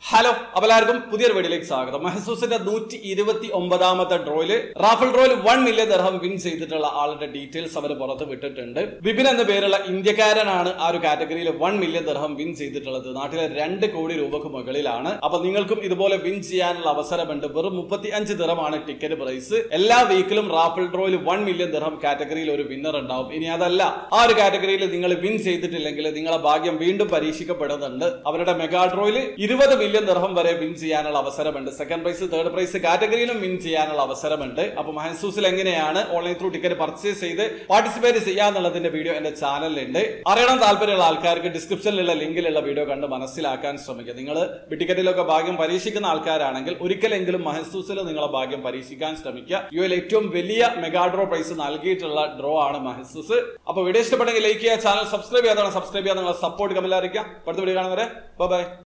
hello അപ്പോൾ എല്ലാവർക്കും പുതിയൊരു വീഡിയോയിലേക്ക് സ്വാഗതം മെഹസൂസിന്റെ നൂറ്റി ഇരുപത്തി ഒമ്പതാമത്തെ ഡ്രോയില് റാഫൽ ഡ്രോയിൽ വൺ മില്യൺ ദർഹം വിൻ ചെയ്തിട്ടുള്ള ആളുടെ ഡീറ്റെയിൽസ് അവർ പുറത്ത് വിട്ടിട്ടുണ്ട് ബിപിൻ എന്ന പേരുള്ള ഇന്ത്യക്കാരനാണ് ആ ഒരു കാറ്റഗറിയിൽ വൺ മില്യൺ ദർഹം വിൻ ചെയ്തിട്ടുള്ളത് നാട്ടിലെ രണ്ട് കോടി രൂപക്ക് മുകളിലാണ് അപ്പൊ നിങ്ങൾക്കും ഇതുപോലെ വിൻ ചെയ്യാനുള്ള അവസരമുണ്ട് വെറും മുപ്പത്തി അഞ്ച് ദിറമാണ് ടിക്കറ്റ് പ്രൈസ് എല്ലാ വീക്കിലും റാഫൽ ഡ്രോയിൽ വൺ മില്യൺ ദിർഹം കാറ്റഗറിയിൽ ഒരു വിന്നർ ഉണ്ടാവും ഇനി അതല്ല ആ ഒരു കാറ്റഗറിയിൽ നിങ്ങൾ വിൻ ചെയ്തിട്ടില്ലെങ്കിൽ നിങ്ങളെ ഭാഗ്യം വീണ്ടും പരീക്ഷിക്കപ്പെടുന്നുണ്ട് അവരുടെ മെഗാ ഡ്രോയിൽ ഇരുപത് മില്യൺ ദിർഹം വരെ വിൻ ചെയ്യാനുള്ള അവസരമുണ്ട് സെക്കൻഡ് പ്രൈസ് തേർഡ് പ്രൈസ് കാറ്റഗറിയിലും വിൻ ചെയ്യാനുള്ള അവസരമുണ്ട് അപ്പൊ മഹസൂസിൽ എങ്ങനെയാണ് ഓൺലൈൻ ത്രൂ ടിക്കറ്റ് പർച്ചേസ് ചെയ്ത് പാർട്ടിസിപ്പേറ്റ് ചെയ്യാന്നുള്ളതിന്റെ വീഡിയോ എന്റെ ചാനലിലുണ്ട് അറിയണം താല്പര്യമുള്ള ആൾക്കാർക്ക് ഡിസ്ക്രിപ്ഷനിലുള്ള ലിങ്കിലുള്ള വീഡിയോ കണ്ട് മനസ്സിലാക്കാൻ ശ്രമിക്കുക നിങ്ങൾ ടിക്കറ്റിലൊക്കെ ഭാഗ്യം പരീക്ഷിക്കുന്ന ആൾക്കാരാണെങ്കിൽ ഒരിക്കലെങ്കിലും മഹസൂസിൽ നിങ്ങളെ ഭാഗ്യം പരീക്ഷിക്കാൻ ശ്രമിക്കുക യു എൽ ഏറ്റവും വലിയ മെഗാ ഡ്രോ പ്രൈസ് നൽകിയിട്ടുള്ള ഡ്രോ ആണ് മഹസൂസ് അപ്പൊ വീഡിയോ ഇഷ്ടപ്പെട്ടെങ്കിൽ ലൈക്ക് ചെയ്യുക ചാനൽ സബ്സ്ക്രൈബ് ചെയ്യാതാണ് സബ്സ്ക്രൈബ് ചെയ്യാൻ നിങ്ങളെ സപ്പോർട്ട് കമന്റ് അറിയിക്കാം അടുത്ത വീഡിയോ കാണുന്നവരെ ബൈ